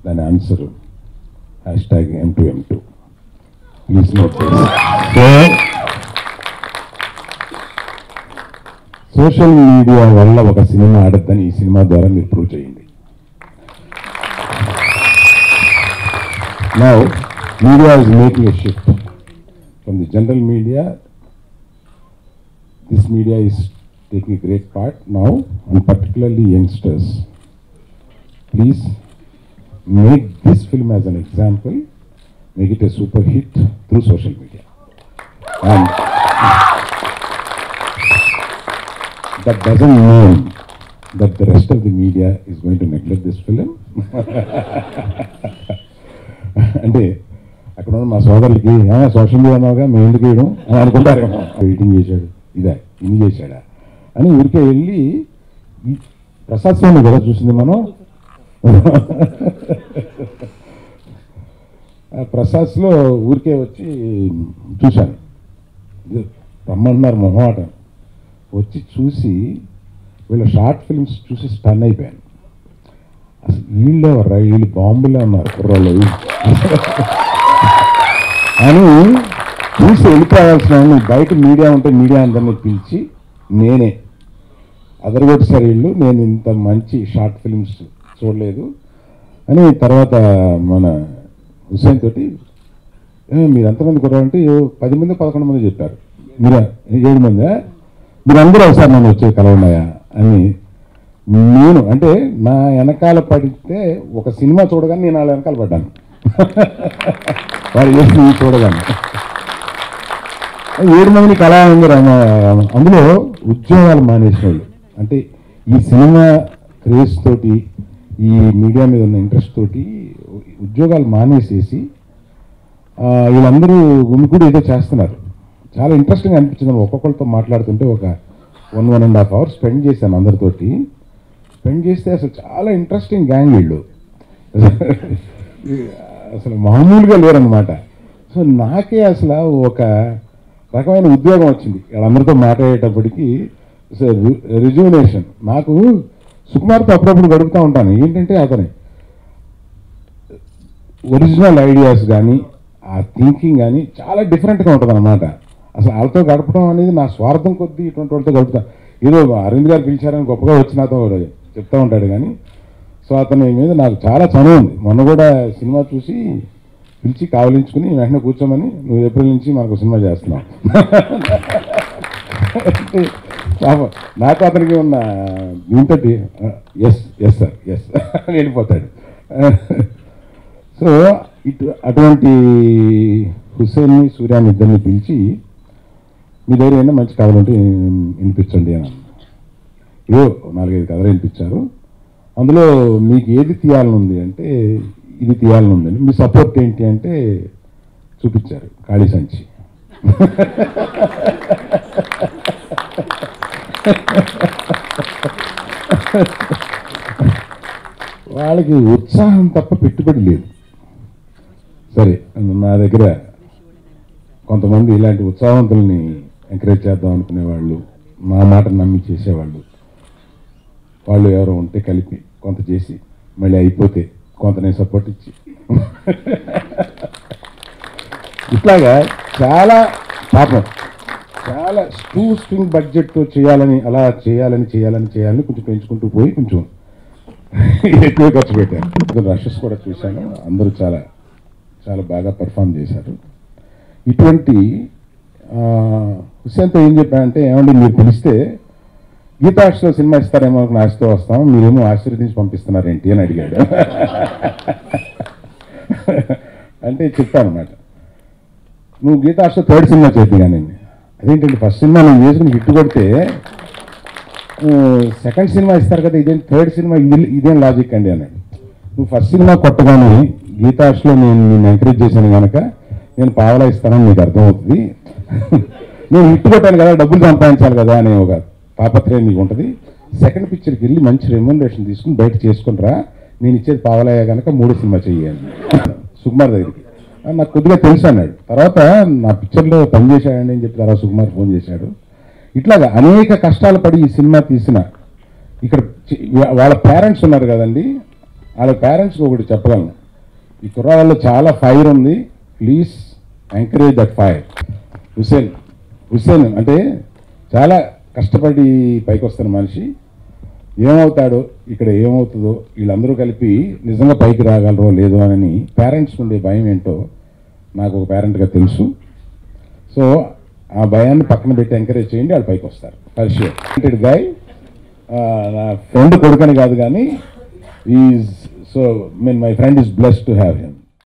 దాని answer hashtag M two M two please note so social media వల్ల ఒక cinema ఆడద్దని ఈ cinema ద్వారా మీరు ప్రూవ్ చేయండి now media is making a shift from the general media this media is taking a great part now and particularly youngsters please make this film as an example make it a super hit through social media and that doesn't mean that the rest of the media is going to neglect this film అంటే అక్కడ ఉన్న మా సోదరులకి social media అన్నావుగా మేము ఎందుకు వేయడం అని అనుకుంటారేమో ఎడిటింగ్ చేశాడు ఇదే ఇన్ని చేశాడా అని ఊరికే వెళ్ళి ఈ ప్రసాద్ స్వామి కదా చూసింది మనం ఆ ప్రసాద్స్లో ఊరికే వచ్చి చూశాను ఇది రమ్మంటున్నారు మొహమాటం వచ్చి చూసి వీళ్ళ షార్ట్ ఫిల్మ్స్ చూసి స్టన్ అయిపోయాను అసలు వీళ్ళు ఎవర్రా వీళ్ళు బాంబులే ఉన్నారు కుర్రోళ్ళు అని చూసి వెళ్ళిపోవాల్సిన వాడిని బయట మీడియా ఉంటే మీడియా అందరినీ పిలిచి నేనే అదరగొట్టేసారు వీళ్ళు నేను ఇంత మంచి షార్ట్ ఫిల్మ్స్ చూడలేదు అని తర్వాత మన హుస్సేన్ తోటి "ఏ, మీరు ఎంతమంది కుర్రారంటే "ఏ, పది మంది పదకొండు మంది చెప్పారు మీరు ఏడు మంది మీరు అందరూ ఒకసారి నన్ను వచ్చి కలవన్నాయా అని నేను అంటే నా వెనకాల పడితే ఒక సినిమా చూడగానే నేను వాళ్ళ వెనకాల పడ్డాను వారు చేసి చూడగానే ఏడు మంది కళా అందులో ఉద్యోగాలు మానేసిన వాళ్ళు అంటే ఈ సినిమా క్రేజ్ తోటి ఈ మీడియా మీద ఉన్న ఇంట్రెస్ట్ తోటి ఉద్యోగాలు మానేసేసి ఆ, వీళ్ళందరూ గుమికూడి ఏదో చేస్తున్నారు చాలా ఇంట్రెస్టింగ్ అనిపించింది ఒక్కొక్కరితో మాట్లాడుతుంటే ఒక one one and half hour spend చేశాను అందరితోటి స్పెండ్ చేస్తే అసలు చాలా ఇంట్రెస్టింగ్ గ్యాంగ్ వీళ్ళు అసలు మామూలుగా లేరనమాట సో నాకే అసలు ఒక రకమైన ఉద్యోగం వచ్చింది వాళ్ళందరితో మాట్లాడేటప్పటికి రిజ్యూనేషన్ నాకు సుకుమార్తో అప్పుడప్పుడు గడుపుతూ ఉంటాను ఏంటంటే అతని ఒరిజినల్ ఐడియాస్ కానీ ఆ థింకింగ్ కానీ చాలా డిఫరెంట్గా ఉంటుంది అనమాట అసలు వాళ్ళతో గడపడం అనేది నా స్వార్థం కొద్దీ ఇటువంటి వాళ్ళతో గడుపుతా ఏదో అరవింద్ గారు పిలిచారని గొప్పగా వచ్చి నాతో చెప్తా ఉంటాడు కానీ సో అతని మీద నాకు చాలా చనువు ఉంది మొన్న కూడా సినిమా చూసి పిలిచి కావలించుకుని వెంటనే కూర్చోమని నువ్వు ఏప్రిల్ నుంచి మనకు సినిమా చేస్తున్నావు అంటే పాపం నాకు అతనికి ఉన్న దీంతో ఎస్ ఎస్ సార్ ఎస్ వెళ్ళిపోతాడు సో ఇటు అటువంటి హుస్సేన్ని సూర్యాన్ని ఇద్దరిని పిలిచి మీ దగ్గర ఏమైనా మంచి కథలు ఉంటే వినిపించండి అని అన్నాను. ఏవో నాలుగైదు కథలు వినిపించారు అందులో మీకు ఏది తీయాలని ఉంది అంటే ఇది తీయాలని ఉందని మీ సపోర్ట్ ఏంటి అంటే చూపించారు ఖాళీ సంచి వాళ్ళకి ఉత్సాహం తప్ప పెట్టుబడి లేదు సరే నా దగ్గర కొంతమంది ఇలాంటి ఉత్సాహవంతుల్ని ఎంకరేజ్ చేద్దాం అనుకునే వాళ్ళు నా మాట నమ్మి చేసేవాళ్ళు వాళ్ళు ఎవరో ఉంటే కలిపి కొంత చేసి మళ్ళీ అయిపోతే కొంత నేను సపోర్ట్ ఇచ్చి ఇట్లాగా చాలా పాపం చాలా టూ స్ట్రింగ్ బడ్జెట్తో చేయాలని అలా చేయాలని చేయాలని చేయాలని కొంచెం పెంచుకుంటూ పోయి కొంచెం ఎక్కువ ఖర్చు పెట్టాను కొంచెం రషెస్ కూడా చూశాను అందరూ చాలా చాలా బాగా పెర్ఫామ్ చేశారు ఇటువంటి ఆ, హుస్సేన్తో ఏం చెప్పానంటే ఏమండి మీరు పిలిస్తే గీతాక్షలో సినిమా ఇస్తారేమో అనుకుని ఆశతో వస్తాం మీరేమో ఆశీర్వదించి పంపిస్తున్నారేంటి అని అడిగాడు అంటే చెప్పాను అనమాట నువ్వు గీతాక్ష థర్డ్ సినిమా చేద్ది కానీ అదేంటండి ఫస్ట్ సినిమా నువ్వు చేసుకుని హిట్ కొడితే సెకండ్ సినిమా ఇస్తారు కదా ఇదేం థర్డ్ సినిమా ఇది ఇదేం లాజిక్ అండి అన్నాడు నువ్వు ఫస్ట్ సినిమా కొట్టగానే గీతాష్లో నేను నేను ఎంకరేజ్ చేశాను కనుక నేను పావలా ఇస్తానని నీకు అర్థమవుతుంది నేను హిట్ కొట్టాను కదా డబ్బులు సంపాదించాలి కదా అనే ఒక తాపత్రయం నీకు ఉంటుంది సెకండ్ పిక్చర్కి వెళ్ళి మంచి రెమ్యునరేషన్ తీసుకుని బయట చేసుకునిరా నేను ఇచ్చేది పావలయ్య కనుక మూడో సినిమా చెయ్యాలి సుకుమార్ దగ్గరికి ఆ, నాకు కొద్దిగా తెలుసు అన్నాడు తర్వాత నా పిక్చర్లో పనిచేశాడండి అని చెప్పి తర్వాత సుకుమార్ ఫోన్ చేశాడు ఇట్లాగా అనేక కష్టాలు పడి ఈ సినిమా తీసిన ఇక్కడ చి- వా- వాళ్ళ పేరెంట్స్ ఉన్నారు కదండి వాళ్ళ పేరెంట్స్కి ఒకటి చెప్పగలను ఈ కుర్రాళ్ళలో చాలా ఫైర్ ఉంది please encourage that fire Hussain Hussain అంటే చాలా కష్టపడి పైకి వస్తున్న మనిషి ఏమవుతాడో ఇక్కడ ఏమవుతుందో వీళ్ళందరూ కలిపి నిజంగా పైకి రాగలరో లేదో అని పేరెంట్స్కి ఉండే భయం ఏంటో నాకు ఒక పేరెంట్గా తెలుసు సో ఆ భయాన్ని పక్కన పెట్టి ఎంకరేజ్ చేయండి వాళ్ళు పైకి వస్తారు ఫర్ గాయ్ నా ఫ్రెండ్ కొడుకని కాదు కానీ is so mean my friend is bless to have him